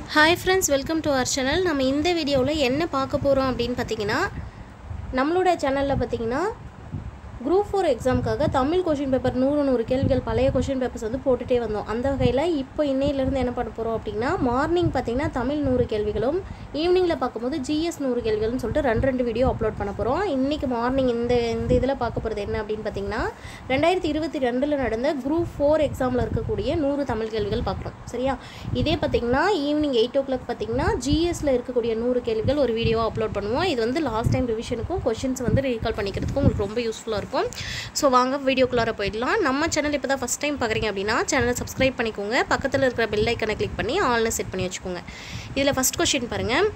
hi friends welcome to our channel நம்ம இந்த வீடியோவில் என்ன பார்க்க போகிறோம் அப்படின்னு பார்த்தீங்கன்னா நம்மளோட சேனலில் பார்த்தீங்கன்னா குரூப் ஃபோர் எக்ஸாமுக்காக தமிழ் கொஷின் பேப்பர் நூறு நூறு கேள்விகள் பழைய கொஷின் பேப்பர்ஸ் வந்து போட்டுகிட்டே வந்தோம் அந்த வகையில் இப்போ இன்னையிலேருந்து என்ன பண்ண போகிறோம் அப்படின்னா மார்னிங் பார்த்தீங்கன்னா தமிழ் நூறு கேள்விகளும் ஈவினிங்கில் பார்க்கும்போது ஜிஎஸ் நூறு கேள்விகள்னு சொல்லிட்டு ரெண்டு ரெண்டு வீடியோ அப்லோட் பண்ண போகிறோம் இன்றைக்கி மார்னிங் இந்த இந்த இதில் பார்க்க போகிறது என்ன அப்படின்னு பார்த்தீங்கன்னா ரெண்டாயிரத்தி இருபத்தி ரெண்டில் நடந்த குரூப் ஃபோர் எக்ஸாமில் இருக்கக்கூடிய நூறு தமிழ் கேள்விகள் பார்க்குறோம் சரியா இதே பார்த்தீங்கன்னா ஈவினிங் எயிட் ஓ கிளாக் பார்த்தீங்கன்னா ஜிஎஸ்ல இருக்கக்கூடிய நூறு கேள்விகள் ஒரு வீடியோ அப்லோட் பண்ணுவோம் இது வந்து லாஸ்ட் டைம் ரிவிஷனுக்கும் கொஷின்ஸ் வந்து ரீகால் பண்ணிக்கிறதுக்கும் உங்களுக்கு ரொம்ப யூஸ்ஃபுல்லாக இருக்கும் ஸோ வாங்க வீடியோக்குள்ளார போயிடலாம் நம்ம சேனல் இப்போ தான் ஃபஸ்ட் டைம் பார்க்குறீங்க அப்படின்னா சேனலை சப்ஸ்கிரைப் பண்ணிக்கோங்க பக்கத்தில் இருக்கிற பெல் ஐக்கனை கிளிக் பண்ணி ஆல்னு செட் பண்ணி வச்சுக்கோங்க இதில் ஃபஸ்ட் கொஷின் பாருங்கள்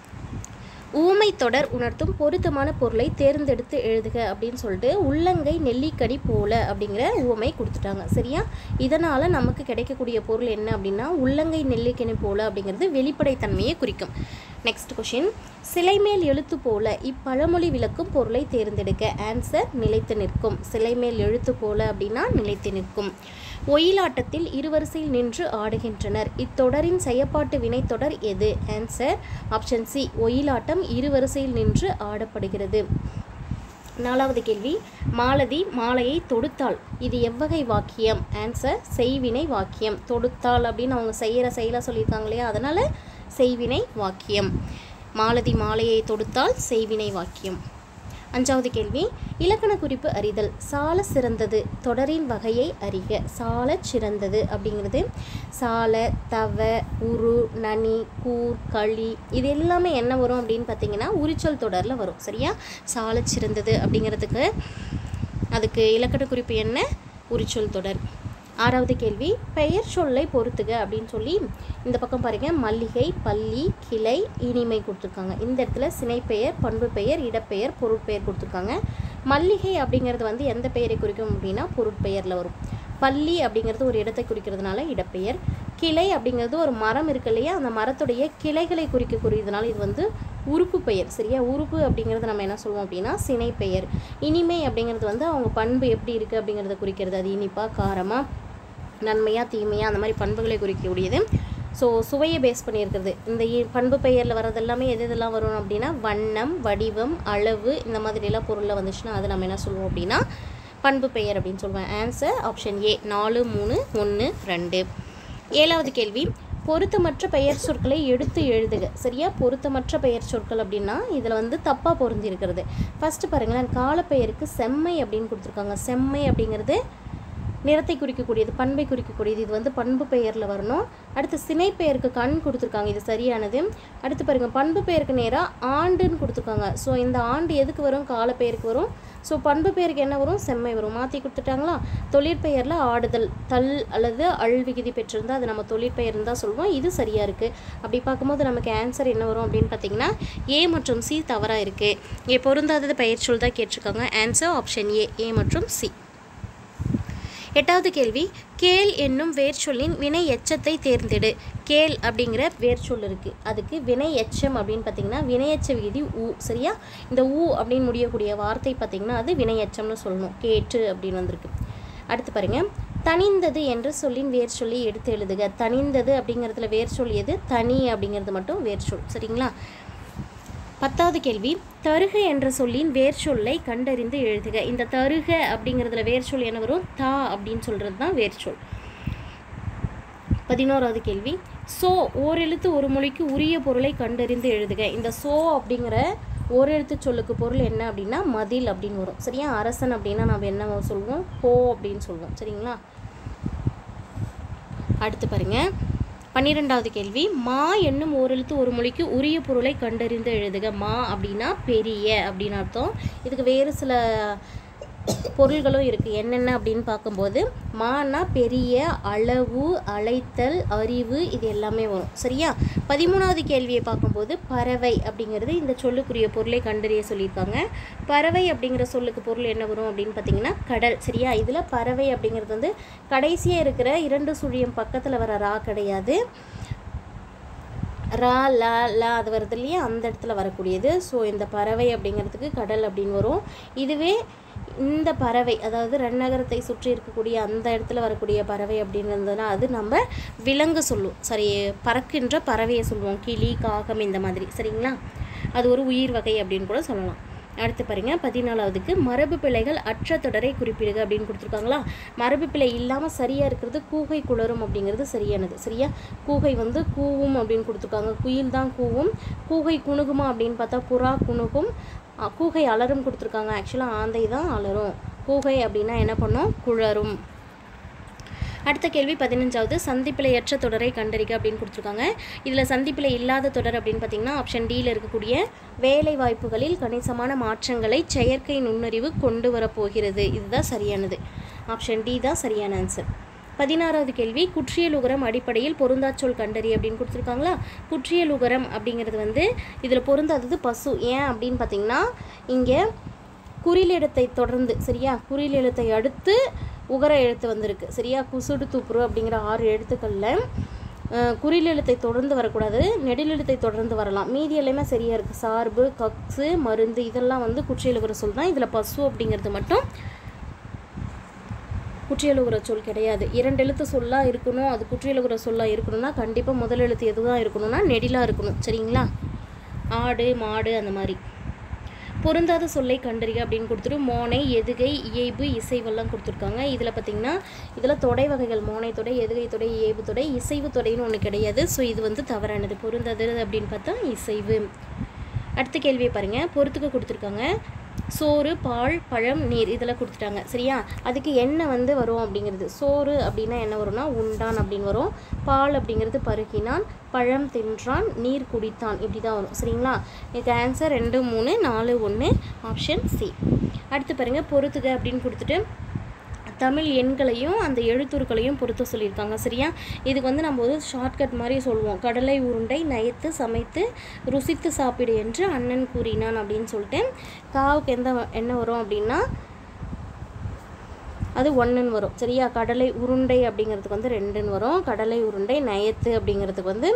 ஊமை தொடர் உணர்த்தும் பொருத்தமான பொருளை தேர்ந்தெடுத்து எழுதுக அப்படின்னு சொல்லிட்டு உள்ளங்கை நெல்லிக்கனி போல அப்படிங்கிற ஊமை கொடுத்துட்டாங்க சரியா இதனால் நமக்கு கிடைக்கக்கூடிய பொருள் என்ன அப்படின்னா உள்ளங்கை நெல்லிக்கனி போல அப்படிங்கிறது வெளிப்படைத்தன்மையை குறிக்கும் நெக்ஸ்ட் கொஷின் சிலைமேல் எழுத்து போல இப்பழமொழி விளக்கும் பொருளை தேர்ந்தெடுக்க ஆன்சர் நிலைத்து நிற்கும் சிலைமேல் எழுத்து போல அப்படின்னா நிலைத்து நிற்கும் ஒயிலாட்டத்தில் இருவரிசையில் நின்று ஆடுகின்றனர் இத்தொடரின் செயப்பாட்டு வினைத்தொடர் எது ஆன்சர் ஆப்ஷன் சி ஒயிலாட்டம் இருவரிசையில் நின்று ஆடப்படுகிறது நாலாவது கேள்வி மாலதி மாலையை தொடுத்தாள் இது எவ்வகை வாக்கியம் ஆன்சர் செய்வினை வாக்கியம் தொடுத்தாள் அப்படின்னு அவங்க செய்கிற செயலாக சொல்லியிருக்காங்க இல்லையா அதனால் செய்வினை வாக்கியம் மாலதி மாலையை தொடுத்தால் செய்வினை வாக்கியம் அஞ்சாவது கேள்வி இலக்கண குறிப்பு அறிதல் சால சிறந்தது தொடரின் வகையை அறிக சால சிறந்தது அப்படிங்கிறது சால தவ உரு நனி கூர் களி இது எல்லாமே என்ன வரும் அப்படின்னு பார்த்தீங்கன்னா உரிச்சொல் தொடரில் வரும் சரியா சால சிறந்தது அப்படிங்கிறதுக்கு அதுக்கு இலக்கண குறிப்பு என்ன உரிச்சொல் தொடர் ஆறாவது கேள்வி பெயர் சொல்லை பொறுத்துக அப்படின்னு சொல்லி இந்த பக்கம் பாருங்க மல்லிகை பள்ளி கிளை இனிமை கொடுத்துருக்காங்க இந்த இடத்துல சினைப்பெயர் பண்பு பெயர் இடப்பெயர் பொருட்பெயர் கொடுத்துருக்காங்க மல்லிகை அப்படிங்கிறது வந்து எந்த பெயரை குறிக்கும் அப்படின்னா பொருட்பெயரில் வரும் பள்ளி அப்படிங்கிறது ஒரு இடத்தை குறிக்கிறதுனால இடப்பெயர் கிளை அப்படிங்கிறது ஒரு மரம் இருக்கு இல்லையா அந்த மரத்துடைய கிளைகளை குறிக்கக்கூடியதுனால இது வந்து உறுப்பு பெயர் சரியா உறுப்பு அப்படிங்கிறது நம்ம என்ன சொல்லுவோம் அப்படின்னா சினை பெயர் இனிமை அப்படிங்கிறது வந்து அவங்க பண்பு எப்படி இருக்குது அப்படிங்கிறத குறிக்கிறது அது இனிப்பா காரமாக நன்மையாக தீமையாக அந்த மாதிரி பண்புகளை குறிக்கக்கூடியது ஸோ சுவையை பேஸ் பண்ணியிருக்கிறது இந்த இ- பண்பு பெயரில் வர்றது எல்லாமே எது எதெல்லாம் வரும் அப்படின்னா வண்ணம் வடிவம் அளவு இந்த மாதிரிலாம் பொருளில் வந்துச்சுன்னா அது நம்ம என்ன சொல்லுவோம் அப்படின்னா பண்பு பெயர் அப்படின்னு சொல்லுவேன் ஆன்சர் ஆப்ஷன் ஏ நாலு மூணு ஒன்று ரெண்டு ஏழாவது கேள்வி பொருத்தமற்ற பெயர் சொற்களை எடுத்து எழுதுக சரியா பொருத்தமற்ற பெயர் சொற்கள் அப்படின்னா இதில் வந்து தப்பாக பொருந்தி இருக்கிறது ஃபஸ்ட்டு பாருங்களேன் காலப்பெயருக்கு செம்மை அப்படின்னு கொடுத்துருக்காங்க செம்மை அப்படிங்கிறது நிறத்தை குறிக்கக்கூடியது பண்பை குறிக்கக்கூடியது இது வந்து பண்பு பெயரில் வரணும் அடுத்து சினை பெயருக்கு கண் கொடுத்துருக்காங்க இது சரியானது அடுத்து பாருங்க பண்பு பெயருக்கு நேராக ஆண்டுன்னு கொடுத்துருக்காங்க ஸோ இந்த ஆண்டு எதுக்கு வரும் கால பெயருக்கு வரும் ஸோ பண்பு பெயருக்கு என்ன வரும் செம்மை வரும் மாற்றி கொடுத்துட்டாங்களா தொழிற்பெயரில் ஆடுதல் தல் அல்லது அள் விகுதி பெற்றிருந்தால் அது நம்ம தொழிற்பெயர்னு தான் சொல்லுவோம் இது சரியாக இருக்குது அப்படி பார்க்கும்போது நமக்கு ஆன்சர் என்ன வரும் அப்படின்னு பார்த்தீங்கன்னா ஏ மற்றும் சி தவறாக இருக்குது ஏ பொருந்தாதது பெயர் சொல் தான் கேட்டிருக்காங்க ஆன்சர் ஆப்ஷன் ஏ ஏ மற்றும் சி எட்டாவது கேள்வி கேள் என்னும் வேர்ச்சொல்லின் வினை எச்சத்தை தேர்ந்தெடு கேள் அப்படிங்கிற வேர்ச்சொல் இருக்குது அதுக்கு வினை எச்சம் அப்படின்னு பார்த்தீங்கன்னா வினையெச்ச விகுதி ஊ சரியா இந்த ஊ அப்படின்னு முடியக்கூடிய வார்த்தை பார்த்தீங்கன்னா அது வினை எச்சம்னு சொல்லணும் கேட்டு அப்படின்னு வந்திருக்கு அடுத்து பாருங்க தனிந்தது என்ற சொல்லின் வேர்ச்சொல்லி எடுத்து எழுதுக தனிந்தது அப்படிங்கிறதுல வேர்ச்சொல் எது தனி அப்படிங்கிறது மட்டும் வேர்ச்சொல் சரிங்களா பத்தாவது கேள்வி தருக என்ற சொல்லின் வேர்ச்சொல்லை கண்டறிந்து எழுதுக இந்த தருக அப்படிங்கிறதுல வேர்ச்சொல் என்ன வரும் தா அப்படின்னு சொல்கிறது தான் வேர்ச்சொல் பதினோராவது கேள்வி சோ ஓரெழுத்து ஒரு மொழிக்கு உரிய பொருளை கண்டறிந்து எழுதுக இந்த சோ அப்படிங்கிற ஓரெழுத்து சொல்லுக்கு பொருள் என்ன அப்படின்னா மதில் அப்படின்னு வரும் சரியா அரசன் அப்படின்னா நம்ம என்ன சொல்லுவோம் ஹோ அப்படின்னு சொல்லுவோம் சரிங்களா அடுத்து பாருங்க பன்னிரெண்டாவது கேள்வி மா என்னும் ஓரெழுத்து ஒரு மொழிக்கு உரிய பொருளை கண்டறிந்து எழுதுக மா அப்படின்னா பெரிய அப்படின்னு அர்த்தம் இதுக்கு வேறு சில பொருள்களும் இருக்குது என்னென்ன அப்படின்னு பார்க்கும்போது மானா பெரிய அளவு அழைத்தல் அறிவு இது எல்லாமே வரும் சரியா பதிமூணாவது கேள்வியை பார்க்கும்போது பறவை அப்படிங்கிறது இந்த சொல்லுக்குரிய பொருளை கண்டறிய சொல்லியிருக்காங்க பறவை அப்படிங்கிற சொல்லுக்கு பொருள் என்ன வரும் அப்படின்னு பார்த்தீங்கன்னா கடல் சரியா இதில் பறவை அப்படிங்கிறது வந்து கடைசியாக இருக்கிற இரண்டு சுழியம் பக்கத்தில் வர ரா கிடையாது ரா லா லா அது வருது இல்லையா அந்த இடத்துல வரக்கூடியது ஸோ இந்த பறவை அப்படிங்கிறதுக்கு கடல் அப்படின்னு வரும் இதுவே இந்த பறவை அதாவது ரன்னகரத்தை சுற்றி இருக்கக்கூடிய அந்த இடத்துல வரக்கூடிய பறவை அப்படின்னு இருந்ததுன்னா அது நம்ம விலங்கு சொல்லுவோம் சரி பறக்கின்ற பறவையை சொல்லுவோம் கிளி காகம் இந்த மாதிரி சரிங்களா அது ஒரு உயிர் வகை அப்படின்னு கூட சொல்லலாம் அடுத்து பாருங்க பதினாலாவதுக்கு மரபு பிழைகள் அற்ற தொடரை குறிப்பிடுக அப்படின்னு கொடுத்துருக்காங்களா மரபு பிழை இல்லாமல் சரியாக இருக்கிறது கூகை குளரும் அப்படிங்கிறது சரியானது சரியா கூகை வந்து கூவும் அப்படின்னு கொடுத்துருக்காங்க குயில் தான் கூவும் கூகை குணுகுமா அப்படின்னு பார்த்தா புறா குணுகும் அ, கூகை அலரும் கொடுத்துருக்காங்க ஆக்சுவலாக ஆந்தை தான் அலரும் கூகை அப்படின்னா என்ன பண்ணும் குழரும் அடுத்த கேள்வி பதினஞ்சாவது சந்திப்பிழையற்ற தொடரை கண்டறிக அப்படின்னு கொடுத்துருக்காங்க இதில் சந்திப்பிழை இல்லாத தொடர் அப்படின்னு பார்த்தீங்கன்னா ஆப்ஷன் டியில் இருக்கக்கூடிய வேலை வாய்ப்புகளில் கணிசமான மாற்றங்களை செயற்கை நுண்ணறிவு கொண்டு வரப்போகிறது இதுதான் சரியானது ஆப்ஷன் டி தான் சரியான ஆன்சர் பதினாறாவது கேள்வி குற்றியலுகரம் அடிப்படையில் பொருந்தாச்சொல் கண்டறி அப்படின்னு கொடுத்துருக்காங்களா குற்றியலுகரம் அப்படிங்கிறது வந்து இதில் பொருந்தாதது பசு ஏன் அப்படின்னு பார்த்தீங்கன்னா இங்கே குறிலெழுத்தை தொடர்ந்து சரியா குறிலெழுத்தை அடுத்து உகர எழுத்து வந்திருக்கு சரியா குசுடு துப்புரு அப்படிங்கிற ஆறு எழுத்துக்களில் குறில் எழுத்தை தொடர்ந்து வரக்கூடாது நெடிலெழுத்தை தொடர்ந்து வரலாம் மீதி எல்லாமே சரியாக இருக்குது சார்பு கக்ஸு மருந்து இதெல்லாம் வந்து குற்றியலுகிற சொல் தான் இதில் பசு அப்படிங்கிறது மட்டும் குற்றியலுகிற சொல் கிடையாது இரண்டு எழுத்து சொல்லாக இருக்கணும் அது குற்றியலுகிற சொல்லாக இருக்கணும்னா கண்டிப்பாக முதல் எழுத்து எதுவாக இருக்கணும்னா நெடிலாக இருக்கணும் சரிங்களா ஆடு மாடு அந்த மாதிரி பொருந்தாத சொல்லை கண்டறிக அப்படின்னு கொடுத்துட்டு மோனை எதுகை இயைபு இசைவெல்லாம் கொடுத்துருக்காங்க இதில் பார்த்தீங்கன்னா இதில் தொடை வகைகள் மோனை தொடை எதுகை தொடை இயைபு தொடை இசைவு தொடைன்னு ஒன்று கிடையாது ஸோ இது வந்து தவறானது பொருந்தாது அப்படின்னு பார்த்தா இசைவு அடுத்த கேள்வியை பாருங்கள் பொறுத்துக்க கொடுத்துருக்காங்க சோறு பால் பழம் நீர் இதெல்லாம் கொடுத்துட்டாங்க சரியா அதுக்கு என்ன வந்து வரும் அப்படிங்கிறது சோறு அப்படின்னா என்ன வரும்னா உண்டான் அப்படின்னு வரும் பால் அப்படிங்கிறது பருகினான் பழம் தின்றான் நீர் குடித்தான் இப்படி தான் வரும் சரிங்களா இதுக்கு ஆன்சர் ரெண்டு மூணு நாலு ஒன்று ஆப்ஷன் சி அடுத்து பாருங்கள் பொறுத்துக அப்படின்னு கொடுத்துட்டு தமிழ் எண்களையும் அந்த எழுத்துருக்களையும் பொறுத்து சொல்லியிருக்காங்க சரியா இதுக்கு வந்து நம்ம ஒரு ஷார்ட்கட் மாதிரி சொல்லுவோம் கடலை உருண்டை நயத்து சமைத்து ருசித்து சாப்பிடு என்று அண்ணன் கூறினான் அப்படின்னு சொல்லிட்டு காவுக்கு எந்த வ- என்ன வரும் அப்படின்னா அது ஒன்றுன்னு வரும் சரியா கடலை உருண்டை அப்படிங்கிறதுக்கு வந்து ரெண்டுன்னு வரும் கடலை உருண்டை நயத்து அப்படிங்கிறதுக்கு வந்து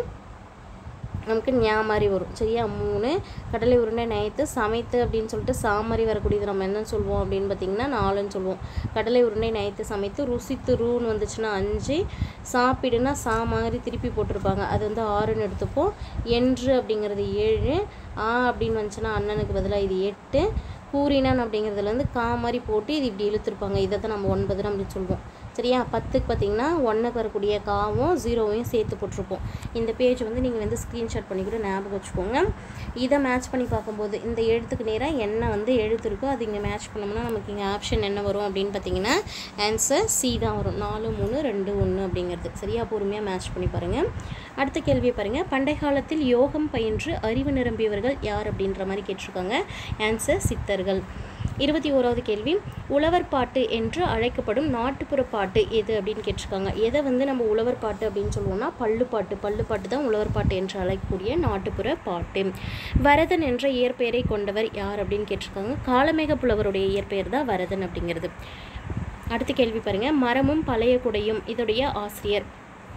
நமக்கு ஞா மாதிரி வரும் சரியா மூணு கடலை உருண்டை நயத்து சமைத்து அப்படின்னு சொல்லிட்டு சா மாதிரி வரக்கூடியது நம்ம என்ன சொல்லுவோம் அப்படின்னு பார்த்தீங்கன்னா நாலுன்னு சொல்லுவோம் கடலை உருண்டை நயத்து சமைத்து ருசித்து ரூன்னு வந்துச்சுன்னா அஞ்சு சாப்பிடுனா சா மாதிரி திருப்பி போட்டிருப்பாங்க அது வந்து ஆறுன்னு எடுத்துப்போம் என்று அப்படிங்கிறது ஏழு ஆ அப்படின்னு வந்துச்சுன்னா அண்ணனுக்கு பதிலாக இது எட்டு கூறினான் அப்படிங்கிறதுல வந்து கா மாதிரி போட்டு இது இப்படி இழுத்துருப்பாங்க இதை தான் நம்ம ஒன்பதுன்னு அப்படி சொல்லுவோம் சரியா பத்துக்கு பார்த்தீங்கன்னா ஒன்றுக்கு வரக்கூடிய காவும் ஜீரோவையும் சேர்த்து போட்டிருப்போம் இந்த பேஜ் வந்து நீங்கள் வந்து ஸ்க்ரீன்ஷாட் பண்ணி கூட ஞாபகம் வச்சுக்கோங்க இதை மேட்ச் பண்ணி பார்க்கும்போது இந்த எழுத்துக்கு நேராக என்ன வந்து எழுத்து இருக்கோ அது இங்கே மேட்ச் பண்ணோம்னா நமக்கு இங்கே ஆப்ஷன் என்ன வரும் அப்படின்னு பார்த்தீங்கன்னா ஆன்சர் சி தான் வரும் நாலு மூணு ரெண்டு ஒன்று அப்படிங்கிறது சரியா பொறுமையாக மேட்ச் பண்ணி பாருங்கள் அடுத்த கேள்வியை பாருங்கள் பண்டை காலத்தில் யோகம் பயின்று அறிவு நிரம்பியவர்கள் யார் அப்படின்ற மாதிரி கேட்டிருக்காங்க ஆன்சர் சித்தர்கள் இருபத்தி ஓராவது கேள்வி உழவர் பாட்டு என்று அழைக்கப்படும் நாட்டுப்புற பாட்டு எது அப்படின்னு கேட்டிருக்காங்க எதை வந்து நம்ம உழவர் பாட்டு அப்படின்னு சொல்லுவோம்னா பள்ளு பாட்டு பள்ளு பாட்டு தான் உழவர் பாட்டு என்று அழைக்கக்கூடிய நாட்டுப்புற பாட்டு வரதன் என்ற இயற்பெயரை கொண்டவர் யார் அப்படின்னு கேட்டிருக்காங்க காலமேக புலவருடைய இயற்பெயர் தான் வரதன் அப்படிங்கிறது அடுத்த கேள்வி பாருங்க மரமும் பழைய குடையும் இதோடைய ஆசிரியர்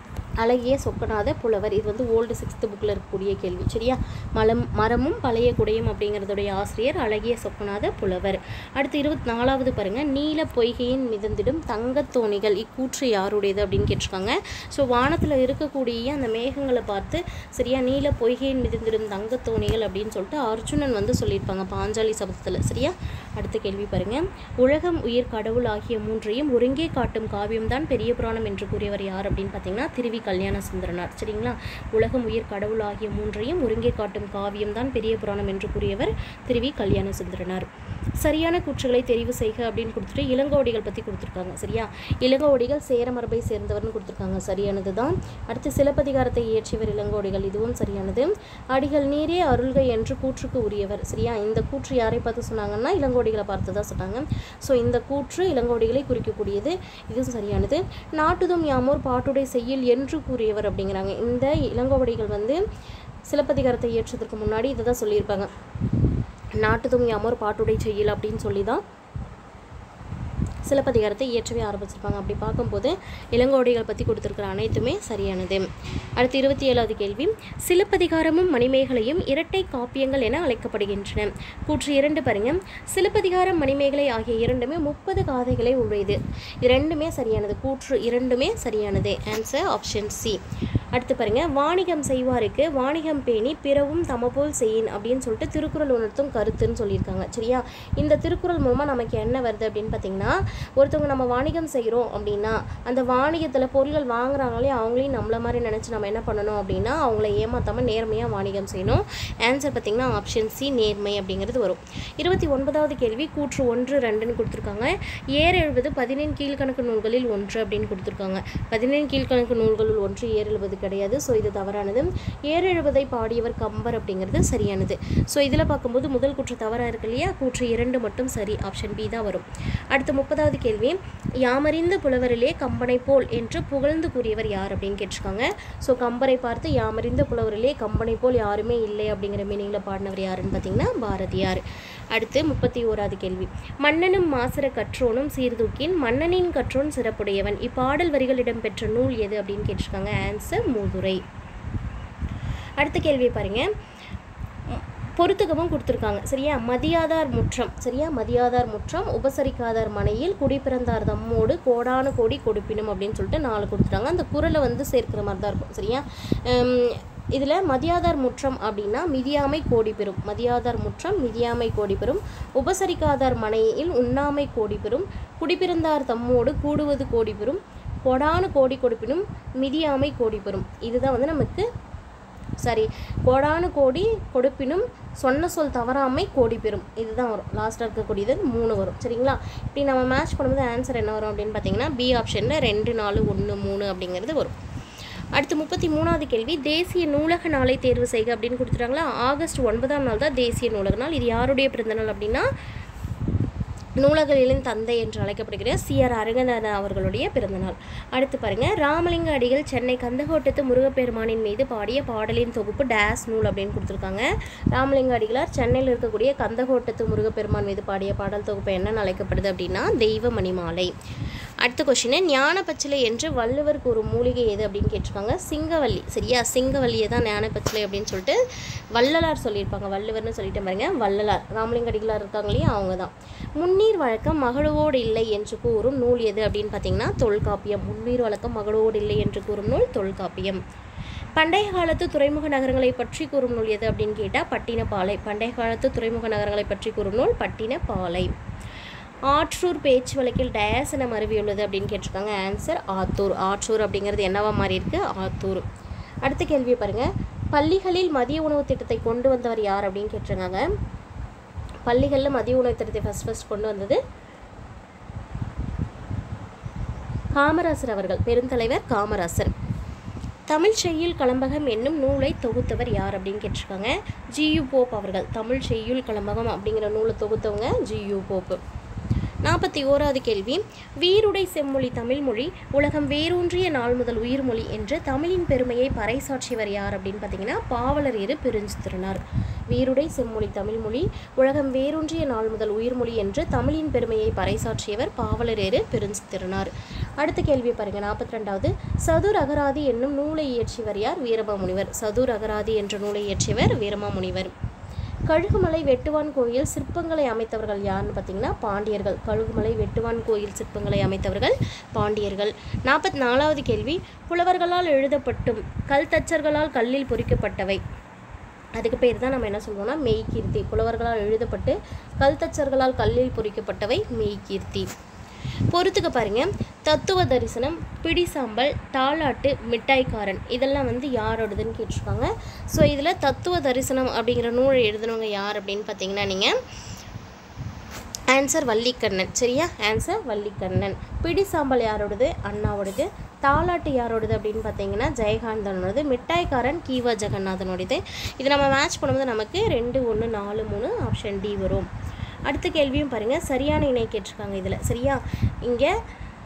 அழகிய சொக்கநாத புலவர் இது வந்து ஓல்டு சிக்ஸ்த் புக்கில் இருக்கக்கூடிய கேள்வி சரியா மலம் மரமும் பழைய குடையும் அப்படிங்கிறதுடைய ஆசிரியர் அழகிய சொக்கநாத புலவர் அடுத்து இருபத்தி நாலாவது பாருங்க நீல பொய்கையின் மிதந்திடும் தங்கத் தோணிகள் இக்கூற்று யாருடையது அப்படின்னு கேட்டிருக்காங்க ஸோ வானத்தில் இருக்கக்கூடிய அந்த மேகங்களை பார்த்து சரியா நீல பொய்கையின் மிதந்திடும் தங்கத் தோணிகள் அப்படின்னு சொல்லிட்டு அர்ஜுனன் வந்து சொல்லியிருப்பாங்க பாஞ்சாலி சபதத்தில் சரியா அடுத்த கேள்வி பாருங்க உலகம் உயிர் கடவுள் ஆகிய மூன்றையும் ஒருங்கே காட்டும் காவியம்தான் பெரிய புராணம் என்று கூறியவர் யார் அப்படின்னு பார்த்தீங்கன்னா திருவி கல்யாண சுந்தரனார் சரிங்களா உலகம் உயிர் கடவுள் ஆகிய மூன்றையும் ஒருங்கே காட்டும் காவியம்தான் பெரிய புராணம் என்று கூறியவர் திருவி கல்யாண சுந்தரனார் சரியான கூற்றுகளை தெரிவு செய்க அப்படின்னு கொடுத்துட்டு இளங்கோடிகள் பற்றி கொடுத்துருக்காங்க சரியா இளங்கோடிகள் சேர மரபை சேர்ந்தவர்னு கொடுத்துருக்காங்க சரியானது தான் அடுத்து சிலப்பதிகாரத்தை இயற்றியவர் இளங்கோடிகள் இதுவும் சரியானது அடிகள் நீரே அருள்கை என்று கூற்றுக்கு உரியவர் சரியா இந்த கூற்று யாரை பார்த்து சொன்னாங்கன்னா இளங்கோடிகளை பார்த்து தான் சொன்னாங்க ஸோ இந்த கூற்று இளங்கோடிகளை குறிக்கக்கூடியது இதுவும் சரியானது நாட்டுதும் யாமோர் பாட்டுடை செய்யில் என்று கூறியவர் அப்படிங்கிறாங்க இந்த இளங்கோவடிகள் வந்து சிலப்பதிகாரத்தை இயற்றதுக்கு முன்னாடி இதை தான் சொல்லியிருப்பாங்க நாட்டுதும் யாமோர் பாட்டுடை செய்யல் அப்படின்னு சொல்லி தான் சிலப்பதிகாரத்தை இயற்றவே ஆரம்பிச்சிருப்பாங்க அப்படி பார்க்கும்போது இளங்கோடிகள் பற்றி கொடுத்துருக்கிற அனைத்துமே சரியானது அடுத்து இருபத்தி ஏழாவது கேள்வி சிலப்பதிகாரமும் மணிமேகலையும் இரட்டை காப்பியங்கள் என அழைக்கப்படுகின்றன கூற்று இரண்டு பாருங்க சிலப்பதிகாரம் மணிமேகலை ஆகிய இரண்டுமே முப்பது காதைகளை உடையது இது ரெண்டுமே சரியானது கூற்று இரண்டுமே சரியானது ஆன்சர் ஆப்ஷன் சி அடுத்து பாருங்க வாணிகம் செய்வாருக்கு வாணிகம் பேணி பிறவும் தமபோல் செய்யின் அப்படின்னு சொல்லிட்டு திருக்குறள் உணர்த்தும் கருத்துன்னு சொல்லியிருக்காங்க சரியா இந்த திருக்குறள் மூலமாக நமக்கு என்ன வருது அப்படின்னு பார்த்தீங்கன்னா ஒருத்தவங்க நம்ம வாணிகம் செய்கிறோம் அப்படின்னா அந்த வாணிகத்தில் பொருள்கள் வாங்குறாங்களே அவங்களையும் நம்மள மாதிரி நினச்சி நம்ம என்ன பண்ணணும் அப்படின்னா அவங்கள ஏமாத்தாமல் நேர்மையாக வாணிகம் செய்யணும் ஆன்சர் பார்த்தீங்கன்னா ஆப்ஷன் சி நேர்மை அப்படிங்கிறது வரும் இருபத்தி ஒன்பதாவது கேள்வி கூற்று ஒன்று ரெண்டுன்னு கொடுத்துருக்காங்க ஏர் எழுபது பதினெண் கீழ்கணக்கு நூல்களில் ஒன்று அப்படின்னு கொடுத்துருக்காங்க பதினெண் கீழ்கணக்கு நூல்களில் ஒன்று ஏர் எழுபது கிடையாது ஸோ இது தவறானது ஏர் எழுபதை பாடியவர் கம்பர் அப்படிங்கிறது சரியானது ஸோ இதில் பார்க்கும்போது முதல் கூற்று தவறாக இருக்கு இல்லையா கூற்று இரண்டு மட்டும் சரி ஆப்ஷன் பி தான் வரும் அடுத்து முப்பதாவது கேள்வி யாமறிந்த புலவரிலே கம்பனை போல் என்று புகழ்ந்து கூறியவர் யார் அப்படின்னு கேட்டிருக்காங்க ஸோ கம்பரை பார்த்து யாமறிந்த புலவரிலே கம்பனை போல் யாருமே இல்லை அப்படிங்கிற மீனிங்கில் பாடினவர் யாருன்னு பார்த்தீங்கன்னா பாரதியார் அடுத்து முப்பத்தி ஓராவது கேள்வி மன்னனும் மாசர கற்றோனும் சீர்தூக்கின் மன்னனின் கற்றோன் சிறப்புடையவன் இப்பாடல் வரிகள் இடம்பெற்ற நூல் எது அப்படின்னு கேட்டிருக்காங்க ஆன்சர் மூதுரை அடுத்த கேள்வியை பாருங்க பொறுத்துக்கவும் கொடுத்துருக்காங்க சரியா மதியாதார் முற்றம் சரியா மதியாதார் முற்றம் உபசரிக்காதார் மனையில் குடிப்பிறந்தார் தம்மோடு கோடான கோடி கொடுப்பினும் அப்படின்னு சொல்லிட்டு நாலு கொடுத்துட்டாங்க அந்த குரலை வந்து சேர்க்கிற மாதிரி தான் இருக்கும் சரியா இதில் மதியாதார் முற்றம் அப்படின்னா மிதியாமை கோடி பெறும் மதியாதார் முற்றம் மிதியாமை கோடி பெறும் உபசரிக்காதார் மனையில் உண்ணாமை கோடி பெறும் குடிப்பிறந்தார் தம்மோடு கூடுவது கோடி பெறும் கொடான கோடி கொடுப்பினும் மிதியாமை கோடி பெறும் இதுதான் வந்து நமக்கு சரி கோடானு கோடி கொடுப்பினும் சொன்ன சொல் தவறாமை கோடி பெறும் இதுதான் வரும் லாஸ்ட்டாக இருக்கக்கூடியது மூணு வரும் சரிங்களா இப்படி நம்ம மேட்ச் பண்ணும்போது ஆன்சர் என்ன வரும் அப்படின்னு பார்த்தீங்கன்னா பி ஆப்ஷனில் ரெண்டு நாலு ஒன்று மூணு அப்படிங்கிறது வரும் அடுத்து முப்பத்தி மூணாவது கேள்வி தேசிய நூலக நாளை தேர்வு செய்க அப்படின்னு கொடுத்துட்டாங்களா ஆகஸ்ட் ஒன்பதாம் நாள் தான் தேசிய நூலக நாள் இது யாருடைய பிறந்தநாள் அப்படின்னா நூலகர்களின் தந்தை என்று அழைக்கப்படுகிற சி ஆர் அரங்கநாதன் அவர்களுடைய பிறந்தநாள் அடுத்து பாருங்க ராமலிங்க அடிகள் சென்னை கந்தகோட்டத்து முருகப்பெருமானின் மீது பாடிய பாடலின் தொகுப்பு டேஸ் நூல் அப்படின்னு கொடுத்துருக்காங்க ராமலிங்க அடிகளார் சென்னையில் இருக்கக்கூடிய கந்தகோட்டத்து முருகப்பெருமான் மீது பாடிய பாடல் தொகுப்பு என்னன்னு அழைக்கப்படுது அப்படின்னா தெய்வ மணிமாலை அடுத்த கொஷின் ஞானப்பச்சிலை என்று வள்ளுவர் கூறும் மூலிகை எது அப்படின்னு கேட்டிருக்காங்க சிங்கவல்லி சரியா சிங்கவல்லியை தான் ஞானப்பச்சிலை அப்படின்னு சொல்லிட்டு வள்ளலார் சொல்லியிருப்பாங்க வள்ளுவர்னு சொல்லிட்டு பாருங்க வள்ளலார் ராமலிங்க அடிகளார் இருக்காங்க இல்லையா அவங்க தான் முன்னீர் வழக்கம் மகளோடு இல்லை என்று கூறும் நூல் எது அப்படின்னு பார்த்தீங்கன்னா தொல்காப்பியம் முன்னீர் வழக்கம் மகளோடு இல்லை என்று கூறும் நூல் தொல்காப்பியம் பண்டைய காலத்து துறைமுக நகரங்களை பற்றி கூறும் நூல் எது அப்படின்னு கேட்டால் பட்டினப்பாலை பண்டைய காலத்து துறைமுக நகரங்களை பற்றி கூறும் நூல் பட்டினப்பாலை ஆற்றூர் பேச்சு வழக்கில் டயஸ் என மருவியுள்ளது அப்படின்னு கேட்டிருக்காங்க ஆன்சர் ஆத்தூர் ஆற்றூர் அப்படிங்கிறது என்னவா மாறி இருக்கு ஆத்தூர் அடுத்த கேள்வியை பாருங்க பள்ளிகளில் மதிய உணவு திட்டத்தை கொண்டு வந்தவர் யார் அப்படின்னு கேட்டிருக்காங்க பள்ளிகளில் மதிய உணவு திட்டத்தை ஃபஸ்ட் ஃபஸ்ட் கொண்டு வந்தது காமராசர் அவர்கள் பெருந்தலைவர் காமராசர் தமிழ் செய்யுள் கலம்பகம் என்னும் நூலை தொகுத்தவர் யார் அப்படின்னு கேட்டிருக்காங்க ஜியு போப் அவர்கள் தமிழ் செய்யுள் கலம்பகம் அப்படிங்கிற நூலை தொகுத்தவங்க ஜியு போப் நாற்பத்தி ஓராவது கேள்வி வீருடை செம்மொழி தமிழ்மொழி உலகம் வேரூன்றிய நாள் முதல் உயிர்மொழி என்று தமிழின் பெருமையை பறைசாற்றியவர் யார் அப்படின்னு பார்த்தீங்கன்னா பாவலர் இரு பெருஞ்சித்திரனார் வீருடை செம்மொழி தமிழ்மொழி உலகம் வேரூன்றிய நாள் முதல் உயிர்மொழி என்று தமிழின் பெருமையை பறைசாற்றியவர் பாவலர் இரு பெருஞ்சித்திரனார் அடுத்த கேள்வி பாருங்க நாற்பத்தி ரெண்டாவது சதுர் அகராதி என்னும் நூலை இயற்றியவர் யார் வீரமாமுனிவர் சதுர் அகராதி என்ற நூலை இயற்றியவர் வீரமாமுனிவர் கழுகுமலை வெட்டுவான் கோயில் சிற்பங்களை அமைத்தவர்கள் யாருன்னு பார்த்தீங்கன்னா பாண்டியர்கள் கழுகுமலை வெட்டுவான் கோயில் சிற்பங்களை அமைத்தவர்கள் பாண்டியர்கள் நாற்பத்தி நாலாவது கேள்வி புலவர்களால் எழுதப்பட்டும் கல் தச்சர்களால் கல்லில் பொறிக்கப்பட்டவை அதுக்கு பேர் தான் நம்ம என்ன சொல்லுவோம்னா மெய்கீர்த்தி புலவர்களால் எழுதப்பட்டு கல் தச்சர்களால் கல்லில் பொறிக்கப்பட்டவை மெய்கீர்த்தி பொறுத்துக்க பாருங்க தத்துவ தரிசனம் பிடிசாம்பல் தாலாட்டு மிட்டாய்க்காரன் இதெல்லாம் வந்து யாரோடதுன்னு கேட்டிருக்காங்க ஸோ இதில் தத்துவ தரிசனம் அப்படிங்கிற நூலை எழுதுனவங்க யார் அப்படின்னு பார்த்தீங்கன்னா நீங்கள் ஆன்சர் வள்ளிக்கண்ணன் சரியா ஆன்சர் வள்ளிக்கண்ணன் பிடிசாம்பல் யாரோடது அண்ணாவோடது தாலாட்டு யாரோடது அப்படின்னு பார்த்தீங்கன்னா ஜெயகாந்தனோடது மிட்டாய்க்காரன் கீவா ஜெகநாதனோடது இது நம்ம மேட்ச் பண்ணும்போது நமக்கு ரெண்டு ஒன்று நாலு மூணு ஆப்ஷன் டி வரும் அடுத்த கேள்வியும் பாருங்கள் சரியான இணை கேட்டிருக்காங்க இதில் சரியா இங்கே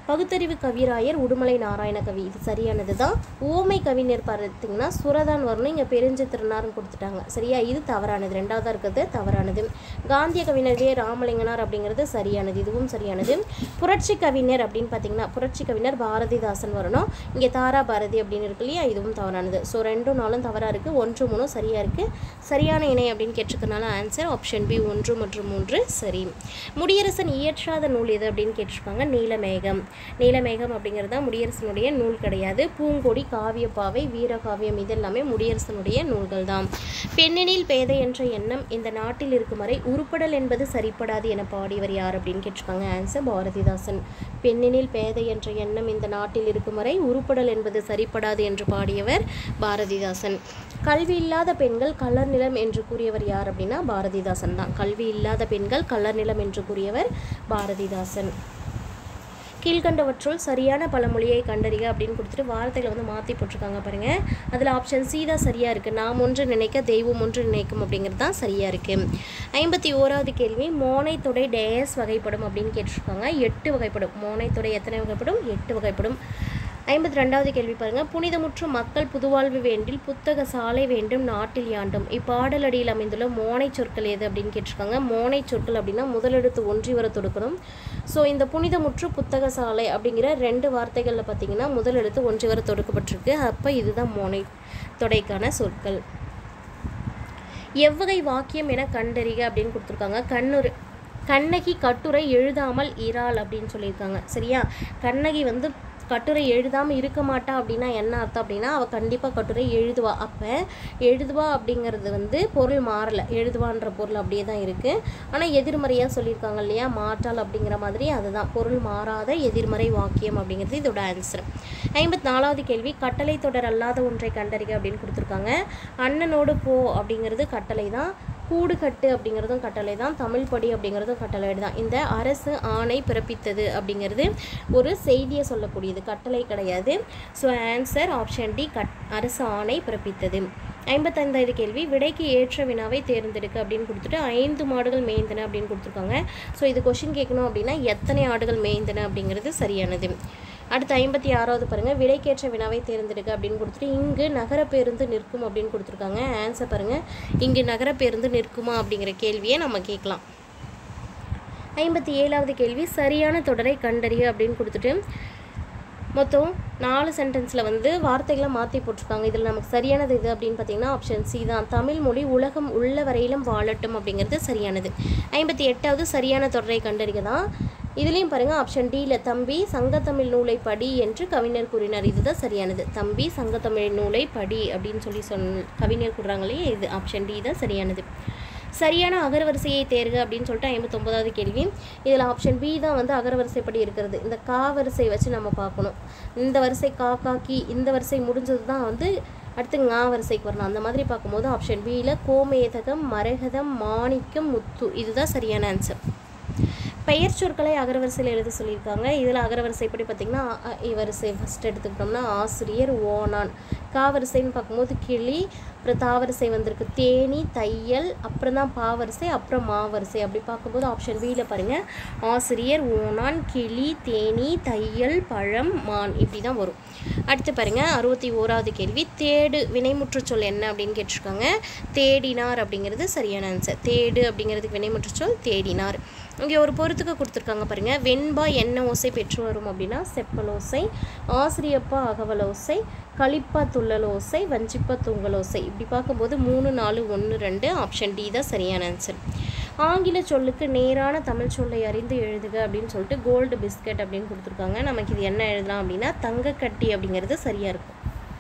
பகுத்தறிவு கவிராயர் உடுமலை நாராயண கவி இது சரியானது தான் ஓமை கவிஞர் பார்த்தீங்கன்னா சுரதான் வரணும் இங்கே பெருஞ்ச திருநார்னு கொடுத்துட்டாங்க சரியா இது தவறானது ரெண்டாவதாக இருக்கிறது தவறானது காந்திய கவிஞர் வே ராமலிங்கனார் அப்படிங்கிறது சரியானது இதுவும் சரியானது புரட்சி கவிஞர் அப்படின்னு பார்த்தீங்கன்னா புரட்சி கவிஞர் பாரதிதாசன் வரணும் இங்கே தாரா பாரதி அப்படின்னு இருக்கு இல்லையா இதுவும் தவறானது ஸோ ரெண்டும் நாளும் தவறாக இருக்குது ஒன்று மூணும் சரியாக இருக்குது சரியான இணை அப்படின்னு கேட்டிருக்கனால ஆன்சர் ஆப்ஷன் பி ஒன்று மற்றும் மூன்று சரி முடியரசன் இயற்றாத நூல் எது அப்படின்னு கேட்டிருப்பாங்க நீலமேகம் நீலமேகம் அப்படிங்கிறது தான் முடியரசனுடைய நூல் கிடையாது பூங்கொடி காவியப்பாவை வீரகாவியம் இது எல்லாமே முடியரசனுடைய நூல்கள் தான் பெண்ணெனில் பேதை என்ற எண்ணம் இந்த நாட்டில் இருக்கும் வரை உருப்படல் என்பது சரிப்படாது என பாடியவர் யார் அப்படின்னு கேட்டிருக்காங்க ஆன்சர் பாரதிதாசன் பெண்ணெனில் பேதை என்ற எண்ணம் இந்த நாட்டில் இருக்கும் வரை உருப்படல் என்பது சரிப்படாது என்று பாடியவர் பாரதிதாசன் கல்வி இல்லாத பெண்கள் கலர் நிலம் என்று கூறியவர் யார் அப்படின்னா பாரதிதாசன் தான் கல்வி இல்லாத பெண்கள் கலர் நிலம் என்று கூறியவர் பாரதிதாசன் கீழ்கண்டவற்றுள் சரியான பழமொழியை கண்டறிக அப்படின்னு கொடுத்துட்டு வார்த்தைகளை வந்து மாற்றி போட்டிருக்காங்க பாருங்க அதில் ஆப்ஷன் சி தான் சரியாக இருக்குது நாம் ஒன்று நினைக்க தெய்வம் ஒன்று நினைக்கும் அப்படிங்கிறது தான் சரியாக இருக்குது ஐம்பத்தி ஓராவது கேள்வி மோனை தொடை டேஸ் வகைப்படும் அப்படின்னு கேட்டிருக்காங்க எட்டு வகைப்படும் மோனை தொடை எத்தனை வகைப்படும் எட்டு வகைப்படும் ஐம்பத்தி ரெண்டாவது கேள்வி பாருங்கள் புனிதமுற்ற மக்கள் புதுவாழ்வு வேண்டில் புத்தக சாலை வேண்டும் நாட்டில் யாண்டும் இப்பாடலடியில் அமைந்துள்ள மோனை சொற்கள் எது அப்படின்னு கேட்டிருக்காங்க மோனை சொற்கள் அப்படின்னா முதலெழுத்து ஒன்றி வர தொடுக்கணும் ஸோ இந்த புனிதமுற்று புத்தக சாலை அப்படிங்கிற ரெண்டு வார்த்தைகளில் பார்த்தீங்கன்னா முதலெழுத்து ஒன்றி வர தொடுக்கப்பட்டிருக்கு அப்போ இதுதான் மோனை தொடைக்கான சொற்கள் எவ்வகை வாக்கியம் என கண்டறிக அப்படின்னு கொடுத்துருக்காங்க கண்ணுரு கண்ணகி கட்டுரை எழுதாமல் இராள் அப்படின்னு சொல்லியிருக்காங்க சரியா கண்ணகி வந்து கட்டுரை எழுதாமல் இருக்க மாட்டா அப்படின்னா என்ன அர்த்தம் அப்படின்னா அவள் கண்டிப்பாக கட்டுரை எழுதுவா அப்போ எழுதுவா அப்படிங்கிறது வந்து பொருள் மாறலை எழுதுவான்ற பொருள் அப்படியே தான் இருக்குது ஆனால் எதிர்மறையாக சொல்லியிருக்காங்க இல்லையா மாற்றால் அப்படிங்கிற மாதிரி அதுதான் பொருள் மாறாத எதிர்மறை வாக்கியம் அப்படிங்கிறது இதோட ஆன்சர் ஐம்பத்தி நாலாவது கேள்வி கட்டளை தொடர் அல்லாத ஒன்றை கண்டறிக அப்படின்னு கொடுத்துருக்காங்க அண்ணனோடு போ அப்படிங்கிறது கட்டளை தான் கூடு கட்டு அப்படிங்கிறதும் கட்டளை தான் தமிழ் படி அப்படிங்கிறதும் கட்டளை தான் இந்த அரசு ஆணை பிறப்பித்தது அப்படிங்கிறது ஒரு செய்தியை சொல்லக்கூடியது கட்டளை கிடையாது so answer option D cut அரசு ஆணை பிறப்பித்தது ஐம்பத்தைந்தாவது கேள்வி விடைக்கு ஏற்ற வினாவை தேர்ந்தெடுக்க அப்படின்னு கொடுத்துட்டு ஐந்து மாடுகள் மேய்ந்தன அப்படின்னு கொடுத்துருக்காங்க ஸோ இது கொஷின் கேட்கணும் அப்படின்னா எத்தனை ஆடுகள் மேய்ந்தன அப்படிங்கிறது சரியானது அடுத்து ஐம்பத்தி ஆறாவது பாருங்கள் விடைக்கேற்ற வினாவை தேர்ந்தெடுக்க அப்படின்னு கொடுத்துட்டு இங்கு நகர பேருந்து நிற்கும் அப்படின்னு கொடுத்துருக்காங்க ஆன்சர் பாருங்கள் இங்கு நகர பேருந்து நிற்குமா அப்படிங்கிற கேள்வியை நம்ம கேட்கலாம் ஐம்பத்தி ஏழாவது கேள்வி சரியான தொடரை கண்டறிய அப்படின்னு கொடுத்துட்டு மொத்தம் நாலு சென்டென்ஸில் வந்து வார்த்தைகளை மாற்றி போட்டிருக்காங்க இதில் நமக்கு சரியானது இது அப்படின்னு பார்த்தீங்கன்னா ஆப்ஷன் சி தான் தமிழ் மொழி உலகம் உள்ள வரையிலும் வாழட்டும் அப்படிங்கிறது சரியானது ஐம்பத்தி எட்டாவது சரியான தொடரை கண்டறிக தான் இதுலேயும் பாருங்கள் ஆப்ஷன் டியில் தம்பி சங்கத்தமிழ் நூலை படி என்று கவிஞர் கூறினார் இதுதான் சரியானது தம்பி சங்கத்தமிழ் நூலை படி அப்படின்னு சொல்லி சொன் கவிஞர் கூறுறாங்களே இது ஆப்ஷன் டி தான் சரியானது சரியான அகரவரிசையை தேர்க அப்படின்னு சொல்லிட்டு ஐம்பத்தொம்பதாவது கேள்வி இதில் ஆப்ஷன் பி தான் வந்து அகரவரிசைப்படி இருக்கிறது இந்த கா வரிசை வச்சு நம்ம பார்க்கணும் இந்த வரிசை கா காக்கி இந்த வரிசை முடிஞ்சது தான் வந்து அடுத்து ngா வரிசைக்கு வரணும் அந்த மாதிரி பார்க்கும்போது ஆப்ஷன் பியில் கோமேதகம் மரகதம் மாணிக்கம் முத்து இதுதான் சரியான ஆன்சர் பெயர் சொற்களை அகரவரிசையில் எழுத சொல்லியிருக்காங்க இதில் அகரவரிசைப்படி பார்த்திங்கன்னா அ, இ வரிசை ஃபஸ்ட் எடுத்துக்கிட்டோம்னா ஆசிரியர் ஓனான் காவரிசைன்னு பார்க்கும்போது கிளி அப்புறம் தாவரிசை வந்திருக்கு தேனி தையல் அப்புறம் தான் பாவரிசை அப்புறம் மாவரிசை அப்படி பார்க்கும்போது ஆப்ஷன் பியில் பாருங்கள் ஆசிரியர் ஓனான் கிளி தேனி தையல் பழம் மான் இப்படி தான் வரும் அடுத்து பாருங்கள் அறுபத்தி ஓராவது கேள்வி தேடு வினைமுற்று சொல் என்ன அப்படின்னு கேட்டிருக்காங்க தேடினார் அப்படிங்கிறது சரியான ஆன்சர் தேடு அப்படிங்கிறதுக்கு வினைமுற்று சொல் தேடினார் இங்கே ஒரு பொருத்துக்கு கொடுத்துருக்காங்க பாருங்கள் வெண்பா என்ன ஓசை பெற்று வரும் அப்படின்னா செப்பலோசை ஆசிரியப்பா அகவலோசை களிப்பா துள்ளலோசை வஞ்சிப்பா தூங்கலோசை இப்படி பார்க்கும்போது மூணு நாலு ஒன்று ரெண்டு ஆப்ஷன் டி தான் சரியான ஆன்சர் ஆங்கில சொல்லுக்கு நேரான தமிழ் சொல்லை அறிந்து எழுதுக அப்படின்னு சொல்லிட்டு கோல்டு பிஸ்கட் அப்படின்னு கொடுத்துருக்காங்க நமக்கு இது என்ன எழுதலாம் அப்படின்னா தங்கக்கட்டி அப்படிங்கிறது சரியாக இருக்கும்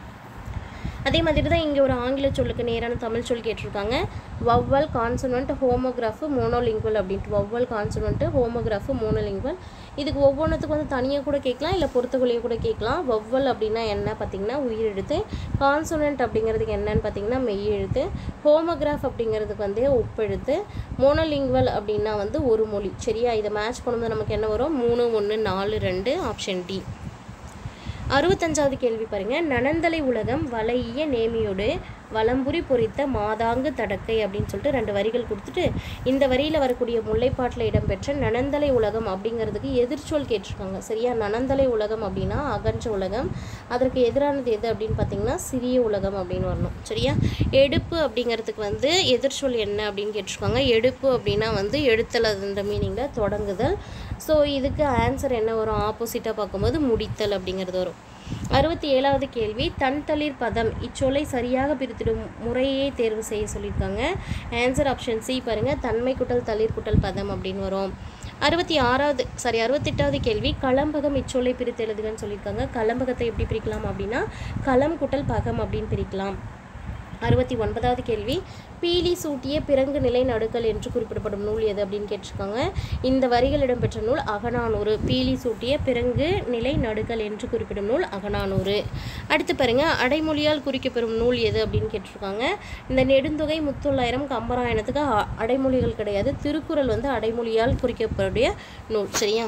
அதே மாதிரி தான் இங்கே ஒரு ஆங்கில சொல்லுக்கு நேரான தமிழ் சொல் கேட்டிருக்காங்க வவ்வல் கான்சனன்ட் ஹோமோகிராஃபு மோனோலிங்குவல் அப்படின்ட்டு வவ்வல் கான்சனன்ட்டு ஹோமோகிராஃபு மோனோலிங்குவல் இதுக்கு ஒவ்வொன்றுத்துக்கும் வந்து தனியாக கூட கேட்கலாம் இல்லை பொறுத்துக்குள்ளேயே கூட கேட்கலாம் வவ்வல் அப்படின்னா என்ன பார்த்தீங்கன்னா உயிரெழுத்து கான்சனன்ட் அப்படிங்கிறதுக்கு என்னன்னு பார்த்தீங்கன்னா மெய்யெழுத்து ஹோமோகிராஃப் அப்படிங்கிறதுக்கு வந்து ஒப்பெழுத்து மோனோலிங்குவல் அப்படின்னா வந்து ஒரு மொழி சரியா இதை மேட்ச் பண்ணும்போது நமக்கு என்ன வரும் மூணு ஒன்று நாலு ரெண்டு ஆப்ஷன் டி அறுபத்தஞ்சாவது கேள்வி பாருங்க நனந்தலை உலகம் வளைய நேமியோடு வலம்புரி பொறித்த மாதாங்கு தடக்கை அப்படின்னு சொல்லிட்டு ரெண்டு வரிகள் கொடுத்துட்டு இந்த வரியில் வரக்கூடிய முல்லைப்பாட்டில் இடம்பெற்ற நனந்தலை உலகம் அப்படிங்கிறதுக்கு எதிர்ச்சொல் கேட்டிருக்காங்க சரியா நனந்தலை உலகம் அப்படின்னா அகன்ற உலகம் அதற்கு எதிரானது எது அப்படின்னு பார்த்தீங்கன்னா சிறிய உலகம் அப்படின்னு வரணும் சரியா எடுப்பு அப்படிங்கிறதுக்கு வந்து எதிர்ச்சொல் என்ன அப்படின்னு கேட்டிருக்காங்க எடுப்பு அப்படின்னா வந்து எடுத்தல் அதுன்ற மீனிங்கில் தொடங்குதல் ஸோ இதுக்கு ஆன்சர் என்ன வரும் ஆப்போசிட்டாக பார்க்கும்போது முடித்தல் அப்படிங்கிறது வரும் அறுபத்தி ஏழாவது கேள்வி தன் தளிர் பதம் இச்சொல்லை சரியாக பிரித்திடும் முறையே தேர்வு செய்ய சொல்லியிருக்காங்க ஆன்சர் ஆப்ஷன் சி பாருங்கள் தன்மை குட்டல் தளிர் குட்டல் பதம் அப்படின்னு வரும் அறுபத்தி ஆறாவது சாரி அறுபத்தெட்டாவது கேள்வி களம்பகம் இச்சொல்லை பிரித்து எழுதுகன்னு சொல்லியிருக்காங்க களம்பகத்தை எப்படி பிரிக்கலாம் அப்படின்னா களம் குட்டல் பகம் அப்படின்னு பிரிக்கலாம் அறுபத்தி ஒன்பதாவது கேள்வி பீலி சூட்டிய பிறங்கு நிலை நடுக்கல் என்று குறிப்பிடப்படும் நூல் எது அப்படின்னு கேட்டிருக்காங்க இந்த வரிகள் இடம்பெற்ற நூல் அகநானூறு பீலி சூட்டிய பிறங்கு நிலை நடுக்கல் என்று குறிப்பிடும் நூல் அகநானூறு அடுத்து பாருங்க அடைமொழியால் குறிக்கப்பெறும் நூல் எது அப்படின்னு கேட்டிருக்காங்க இந்த நெடுந்தொகை முத்தொள்ளாயிரம் கம்பராயணத்துக்கு அ- அடைமொழிகள் கிடையாது திருக்குறள் வந்து அடைமொழியால் குறிக்கப்படக்கூடிய நூல் சரியா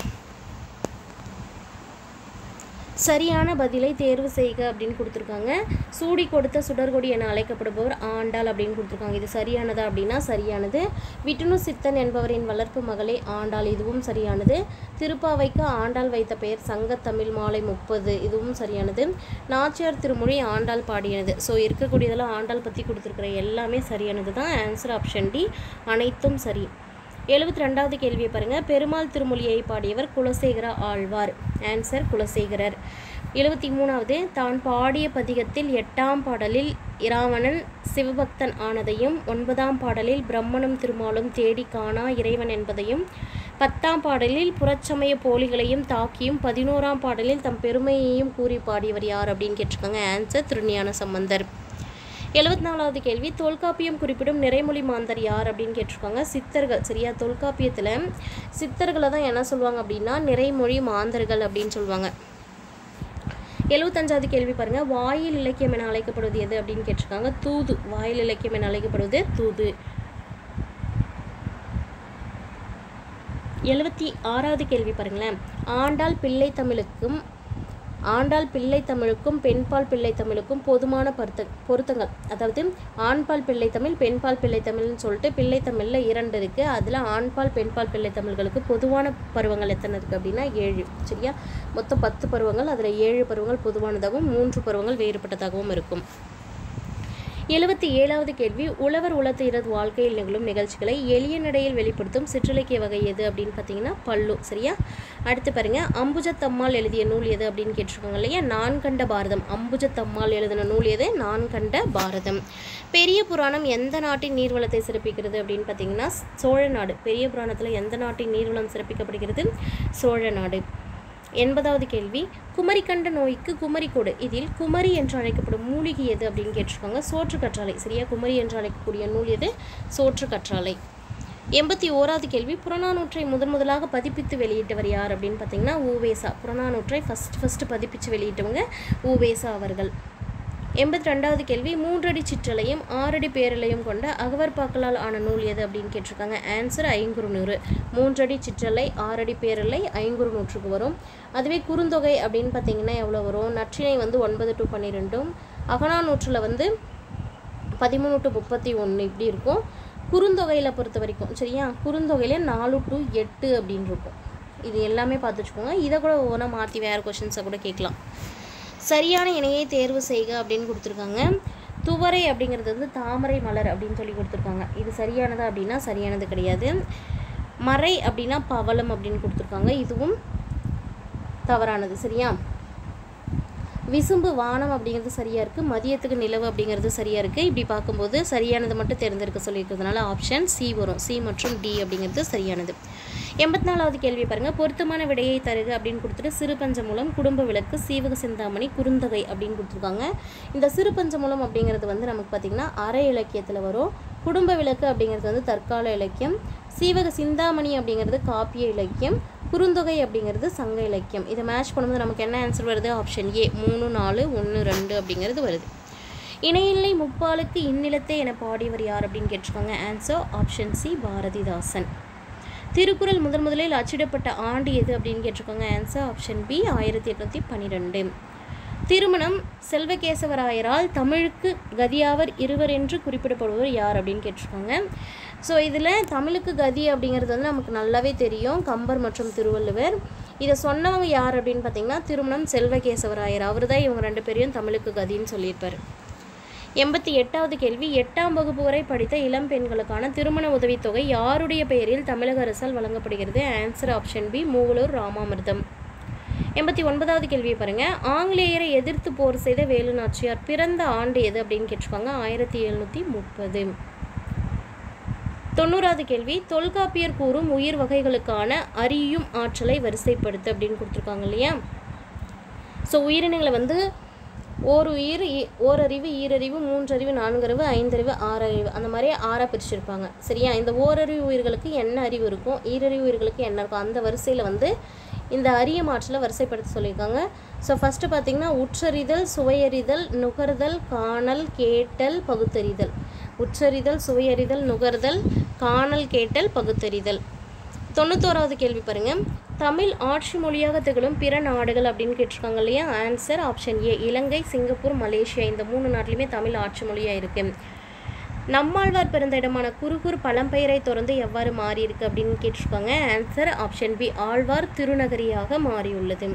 சரியான பதிலை தேர்வு செய்க அப்படின்னு கொடுத்துருக்காங்க சூடி கொடுத்த சுடர்கொடி என அழைக்கப்படுபவர் ஆண்டாள் அப்படின்னு கொடுத்துருக்காங்க இது சரியானதா அப்படின்னா சரியானது விட்டுணு சித்தன் என்பவரின் வளர்ப்பு மகளே ஆண்டாள் இதுவும் சரியானது திருப்பாவைக்கு ஆண்டாள் வைத்த பெயர் சங்கத்தமிழ் மாலை முப்பது இதுவும் சரியானது நாச்சியார் திருமொழி ஆண்டாள் பாடியது ஸோ இருக்கக்கூடியதெல்லாம் ஆண்டாள் பற்றி கொடுத்துருக்குற எல்லாமே சரியானது தான் ஆன்சர் ஆப்ஷன் டி அனைத்தும் சரி எழுபத்தி ரெண்டாவது கேள்வியை பாருங்க பெருமாள் திருமொழியை பாடியவர் குலசேகர ஆழ்வார் ஆன்சர் குலசேகரர் எழுபத்தி மூணாவது தான் பாடிய பதிகத்தில் எட்டாம் பாடலில் இராவணன் சிவபக்தன் ஆனதையும் ஒன்பதாம் பாடலில் பிரம்மனும் திருமாலும் தேடி காணா இறைவன் என்பதையும் பத்தாம் பாடலில் புறச்சமய போலிகளையும் தாக்கியும் பதினோராம் பாடலில் தம் பெருமையையும் கூறி பாடியவர் யார் அப்படின்னு கேட்டிருக்காங்க ஆன்சர் திருஞான சம்பந்தர் எழுபத்தி நாலாவது கேள்வி தொல்காப்பியம் குறிப்பிடும் நிறைமொழி மாந்தர் யார் அப்படின்னு கேட்டிருக்காங்க சித்தர்கள் சரியா தொல்காப்பியத்தில் சித்தர்களை தான் என்ன சொல்லுவாங்க அப்படின்னா நிறைமொழி மாந்தர்கள் அப்படின்னு சொல்லுவாங்க எழுபத்தஞ்சாவது கேள்வி பாருங்க வாயில் இலக்கியம் என அழைக்கப்படுவது எது அப்படின்னு கேட்டிருக்காங்க தூது வாயில் இலக்கியம் என அழைக்கப்படுவது தூது எழுபத்தி ஆறாவது கேள்வி பாருங்களேன் ஆண்டாள் பிள்ளை தமிழுக்கும் ஆண்டாள் பிள்ளை தமிழுக்கும் பெண்பால் பிள்ளை தமிழுக்கும் பொதுமான பொருத்த பொருத்தங்கள் அதாவது ஆண்பால் பிள்ளை தமிழ் பெண்பால் பிள்ளை தமிழ்னு சொல்லிட்டு பிள்ளை தமிழில் இரண்டு இருக்குது அதில் ஆண்பால் பெண்பால் பிள்ளை தமிழ்களுக்கு பொதுவான பருவங்கள் எத்தனை இருக்குது அப்படின்னா ஏழு சரியா மொத்தம் பத்து பருவங்கள் அதில் ஏழு பருவங்கள் பொதுவானதாகவும் மூன்று பருவங்கள் வேறுபட்டதாகவும் இருக்கும் எழுபத்தி ஏழாவது கேள்வி உழவர் உலத்திரது வாழ்க்கையில் நிகழும் நிகழ்ச்சிகளை எளிய நடையில் வெளிப்படுத்தும் சிற்றிலக்கிய வகை எது அப்படின்னு பார்த்தீங்கன்னா பல்லு சரியா அடுத்து பாருங்க அம்புஜத்தம்மாள் எழுதிய நூல் எது அப்படின்னு கேட்டிருக்காங்க இல்லையா நான் கண்ட பாரதம் அம்புஜத்தம்மாள் எழுதின நூல் எது நான் கண்ட பாரதம் பெரிய புராணம் எந்த நாட்டின் நீர்வளத்தை சிறப்பிக்கிறது அப்படின்னு பார்த்தீங்கன்னா சோழ நாடு பெரிய புராணத்தில் எந்த நாட்டின் நீர்வளம் சிறப்பிக்கப்படுகிறது சோழ நாடு எண்பதாவது கேள்வி குமரி கண்ட நோய்க்கு குமரி கொடு இதில் குமரி என்று அழைக்கப்படும் மூலிகை எது அப்படின்னு கேட்டிருக்காங்க சோற்று கற்றாழை சரியா குமரி என்று அழைக்கக்கூடிய நூல் எது சோற்று கற்றாழை எண்பத்தி ஓராவது கேள்வி புறநானூற்றை முதன் முதலாக பதிப்பித்து வெளியிட்டவர் யார் அப்படின்னு பார்த்தீங்கன்னா ஊவேசா புறநானூற்றை ஃபஸ்ட் ஃபஸ்ட்டு பதிப்பித்து வெளியிட்டவங்க ஊவேசா அவர்கள் எண்பத்தி ரெண்டாவது கேள்வி மூன்றடி சிற்றலையும் ஆறடி பேரலையும் கொண்ட அகவற்பாக்களால் ஆன நூல் எது அப்படின்னு கேட்டிருக்காங்க ஆன்சர் ஐங்குறுநூறு மூன்றடி சிற்றலை ஆறடி பேரலை ஐங்குறு நூற்றுக்கு வரும் அதுவே குறுந்தொகை அப்படின்னு பார்த்தீங்கன்னா எவ்வளோ வரும் நற்றிணை வந்து ஒன்பது டு பன்னிரெண்டும் அகநானூற்றில் வந்து பதிமூணு டு முப்பத்தி ஒன்று இப்படி இருக்கும் குறுந்தொகையில் பொறுத்த வரைக்கும் சரியா குறுந்தொகையில் நாலு டு எட்டு அப்படின்னு இருக்கும் இது எல்லாமே பார்த்து வச்சுக்கோங்க இதை கூட ஒவ்வொன்றா மாற்றி வேறு கொஷின்ஸை கூட கேட்கலாம் சரியான இணையை தேர்வு செய்க அப்படின்னு கொடுத்துருக்காங்க துவரை அப்படிங்கிறது வந்து தாமரை மலர் அப்படின்னு சொல்லி கொடுத்துருக்காங்க இது சரியானதா அப்படின்னா சரியானது கிடையாது மறை அப்படின்னா பவளம் அப்படின்னு கொடுத்துருக்காங்க இதுவும் தவறானது சரியா விசும்பு வானம் அப்படிங்கிறது சரியாக இருக்குது மதியத்துக்கு நிலவு அப்படிங்கிறது சரியாக இருக்குது இப்படி பார்க்கும்போது சரியானது மட்டும் தேர்ந்தெடுக்க சொல்லியிருக்கிறதுனால ஆப்ஷன் சி வரும் சி மற்றும் டி அப்படிங்கிறது சரியானது எண்பத்தி நாலாவது கேள்வி பாருங்கள் பொருத்தமான விடையை தருக அப்படின்னு கொடுத்துட்டு சிறுபஞ்ச மூலம் குடும்ப விளக்கு சீவக சிந்தாமணி குறுந்தொகை அப்படின்னு கொடுத்துருக்காங்க இந்த சிறுபஞ்ச மூலம் அப்படிங்கிறது வந்து நமக்கு பார்த்திங்கன்னா அரை இலக்கியத்தில் வரும் குடும்ப விளக்கு அப்படிங்கிறது வந்து தற்கால இலக்கியம் சீவக சிந்தாமணி அப்படிங்கிறது காப்பிய இலக்கியம் குறுந்தொகை அப்படிங்கிறது சங்க இலக்கியம் இதை மேட்ச் பண்ணும்போது நமக்கு என்ன ஆன்சர் வருது ஆப்ஷன் ஏ மூணு நாலு ஒன்று ரெண்டு அப்படிங்கிறது வருது இணையில்லை முப்பாலுக்கு இந்நிலத்தை என பாடியவர் யார் அப்படின்னு கேட்டிருக்காங்க answer option C Bharathidasan Thirukkural முதன் முதலில் அச்சிடப்பட்ட ஆண்டு எது அப்படின்னு கேட்டிருக்காங்க ஆன்சர் ஆப்ஷன் பி ஆயிரத்தி எட்நூற்றி பன்னிரெண்டு திருமணம் செல்வகேசவராயரால் தமிழுக்கு கதியாவர் இருவர் என்று குறிப்பிடப்படுவர் யார் அப்படின்னு கேட்டிருக்காங்க ஸோ இதில் தமிழுக்கு கதி அப்படிங்கிறது வந்து நமக்கு நல்லாவே தெரியும் கம்பர் மற்றும் திருவள்ளுவர் இதை சொன்னவங்க யார் அப்படின்னு பார்த்தீங்கன்னா திருமணம் செல்வகேசவராயர் அவர் தான் இவங்க ரெண்டு பேரையும் தமிழுக்கு கதின்னு சொல்லியிருப்பார் எண்பத்தி எட்டாவது கேள்வி எட்டாம் வகுப்பு வரை படித்த இளம் பெண்களுக்கான திருமண உதவித்தொகை யாருடைய பெயரில் தமிழக அரசால் வழங்கப்படுகிறது answer option B Moovalur Ramamirtham எண்பத்தி ஒன்பதாவது கேள்வியை பாருங்க ஆங்கிலேயரை எதிர்த்து போர் செய்த வேலு நாச்சியார் பிறந்த ஆண்டு எது அப்படின்னு கேட்டிருக்காங்க ஆயிரத்தி எழுநூற்றி முப்பது தொண்ணூறாவது கேள்வி தொல்காப்பியர் கூறும் உயிர் வகைகளுக்கான அறியும் ஆற்றலை வரிசைப்படுத்து அப்படின்னு கொடுத்துருக்காங்க இல்லையா ஸோ உயிரினங்களை வந்து ஓர் உயிர் இ- ஓரறிவு ஈரறிவு மூன்றறிவு நான்கறிவு ஐந்தறிவு ஆறறிவு அந்த மாதிரி ஆறாக பிரிச்சிருப்பாங்க சரியா இந்த ஓரறிவு உயிர்களுக்கு என்ன அறிவு இருக்கும் ஈரறிவு உயிர்களுக்கு என்ன இருக்கும் அந்த வரிசையில் வந்து இந்த அரிய மாற்றலை வரிசைப்படுத்த சொல்லியிருக்காங்க ஸோ ஃபஸ்ட்டு பார்த்தீங்கன்னா உற்றறிதல் சுவையறிதல் நுகர்தல் காணல் கேட்டல் பகுத்தறிதல் உற்றறிதல் சுவையறிதல் நுகர்தல் காணல் கேட்டல் பகுத்தறிதல் தொண்ணூத்தோராவது கேள்வி பாருங்க தமிழ் ஆட்சி மொழியாக திகழும் பிற நாடுகள் அப்படின்னு கேட்டிருக்காங்க இல்லையா answer option A Ilangai Singapore Malaysia இந்த மூணு நாட்டிலுமே தமிழ் ஆட்சி மொழியாக இருக்கு நம்மாழ்வார் பிறந்த இடமான குருகூர் பழம்பெயரை தொடர்ந்து எவ்வாறு மாறியிருக்கு அப்படின்னு கேட்டிருக்காங்க ஆன்சர் ஆப்ஷன் பி ஆழ்வார் திருநகரியாக மாறியுள்ளது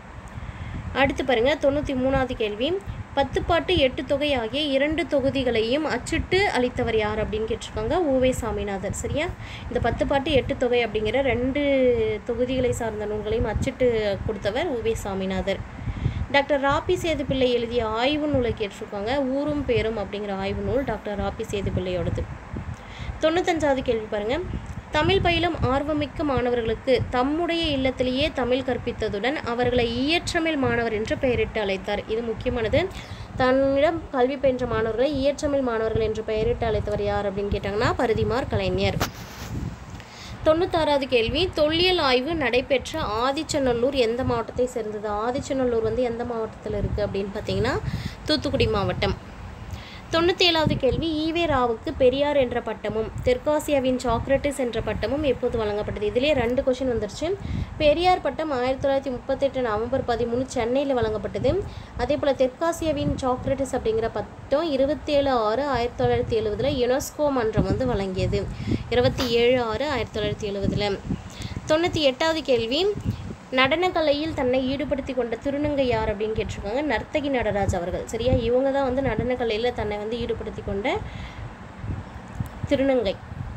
அடுத்து பாருங்க தொண்ணூற்றி மூணாவது கேள்வி பத்து பாட்டு எட்டு தொகை ஆகிய இரண்டு தொகுதிகளையும் அச்சிட்டு அளித்தவர் யார் அப்படின்னு கேட்டிருக்காங்க ஊவே சாமிநாதர் சரியா இந்த பத்து பாட்டு எட்டு தொகை அப்படிங்கிற ரெண்டு தொகுதிகளை சார்ந்த நூல்களையும் அச்சிட்டு கொடுத்தவர் ஊவே சாமிநாதர் டாக்டர் ராப்பி சேதுப்பிள்ளை எழுதிய ஆய்வு நூலை கேட்டிருக்காங்க ஊரும் பேரும் அப்படிங்கிற ஆய்வு நூல் டாக்டர் ராப்பி சேதுப்பிள்ளையோடது தொண்ணூத்தஞ்சாவது கேள்வி பாருங்க தமிழ் பயிலும் ஆர்வமிக்க மாணவர்களுக்கு தம்முடைய இல்லத்திலேயே தமிழ் கற்பித்ததுடன் அவர்களை இயற்றமிழ் மாணவர் என்று பெயரிட்டு அழைத்தார் இது முக்கியமானது தன்னிடம் கல்வி பயின்ற மாணவர்களை இயற்றமிழ் மாணவர்கள் என்று பெயரிட்டு அழைத்தவர் யார் அப்படின்னு கேட்டாங்கன்னா பரிதிமார் கலைஞர் தொண்ணூத்தாறாவது கேள்வி தொல்லியல் ஆய்வு நடைபெற்ற ஆதிச்சநல்லூர் எந்த மாவட்டத்தை சேர்ந்தது ஆதிச்சநல்லூர் வந்து எந்த மாவட்டத்தில் இருக்குது அப்படின்னு பார்த்தீங்கன்னா தூத்துக்குடி மாவட்டம் தொண்ணூற்றி ஏழாவது கேள்வி ஈவே ராவுக்கு பெரியார் என்ற பட்டமும் தெற்காசியாவின் சாக்ரட்டிஸ் என்ற பட்டமும் எப்போது வழங்கப்பட்டது இதிலே ரெண்டு கொஷின் வந்துருச்சு பெரியார் பட்டம் ஆயிரத்தி தொள்ளாயிரத்தி முப்பத்தெட்டு நவம்பர் பதிமூணு சென்னையில் வழங்கப்பட்டது அதே போல் தெற்காசியாவின் சாக்ரட்டிஸ் அப்படிங்கிற பட்டம் இருபத்தேழு ஆறு ஆயிரத்தி தொள்ளாயிரத்தி எழுபதில் யுனெஸ்கோ மன்றம் வந்து வழங்கியது இருபத்தி ஏழு ஆறு ஆயிரத்தி தொள்ளாயிரத்தி எழுபதில் தொண்ணூற்றி எட்டாவது கேள்வி நடனக்கலையில் தன்னை ஈடுபடுத்தி கொண்ட திருநங்கை யார் அப்படின்னு கேட்டிருக்காங்க நர்த்தகி நடராஜ் அவர்கள் சரியா இவங்க தான் வந்து நடனக்கலையில் தன்னை வந்து ஈடுபடுத்தி கொண்ட திருநங்கை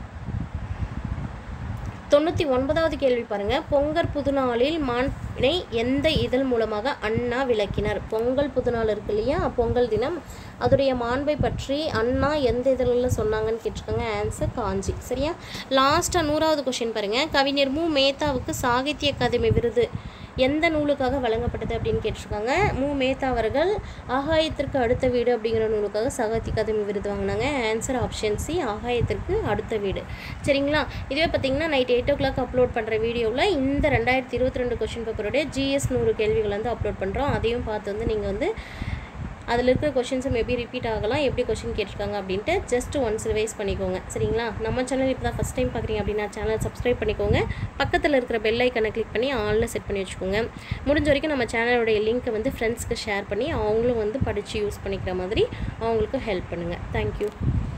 தொண்ணூற்றி ஒன்பதாவது கேள்வி பாருங்க பொங்கல் புதுநாளில் மாண்பினை எந்த இதழ் மூலமாக அண்ணா விளக்கினார் பொங்கல் புதுநாள் இருக்கு இல்லையா பொங்கல் தினம் அதோடைய மாண்பை பற்றி அண்ணா எந்த இதழில் சொன்னாங்கன்னு கேட்டிருக்காங்க ஆன்சர் காஞ்சி சரியா லாஸ்ட்டாக நூறாவது கொஷின் பாருங்க கவிஞர் மு மேத்தாவுக்கு சாகித்ய அகாதமி விருது எந்த நூலுக்காக வழங்கப்பட்டது அப்படின்னு கேட்டிருக்காங்க மு மேத்தா அவர்கள் ஆகாயத்திற்கு அடுத்த வீடு அப்படிங்கிற நூலுக்காக சாகித்ய அகாதமி விருது வாங்கினாங்க ஆன்சர் ஆப்ஷன் சி ஆகாயத்திற்கு அடுத்த வீடு சரிங்களா இதுவே பார்த்தீங்கன்னா night eight o'clock upload பண்ணுற வீடியோவில் இந்த ரெண்டாயிரத்தி இருபத்தி ரெண்டு கொஷின் பேப்பருடைய ஜிஎஸ் நூறு கேள்விகள் வந்து அப்லோட் பண்ணுறோம் அதையும் பார்த்து வந்து நீங்கள் வந்து அதில் இருக்கிற கொஷின்ஸும் மேபி ரிப்பீட் ஆகலாம் எப்படி கொஷின் கேட்டிருக்காங்க அப்படின்ட்டு ஜஸ்ட் ஒன்ஸ் ரிவைஸ் பண்ணிக்கோங்க சரிங்களா நம்ம சேனல் இப்போ தான் ஃபஸ்ட் டைம் பார்க்குறீங்க அப்படின்னா சேனல் சப்ஸ்கிரைப் பண்ணிக்கோங்க பக்கத்தில் இருக்கிற பெல் ஐக்கனை கிளிக் பண்ணி ஆன்ல செட் பண்ணி வச்சுக்கோங்க முடிஞ்ச வரைக்கும் நம்ம சேனலோடைய லிங்க்கை வந்து ஃப்ரெண்ட்ஸ்க்கு ஷேர் பண்ணி அவங்களும் வந்து படித்து யூஸ் பண்ணிக்கிற மாதிரி அவங்களுக்கு ஹெல்ப் பண்ணுங்கள் தேங்க்யூ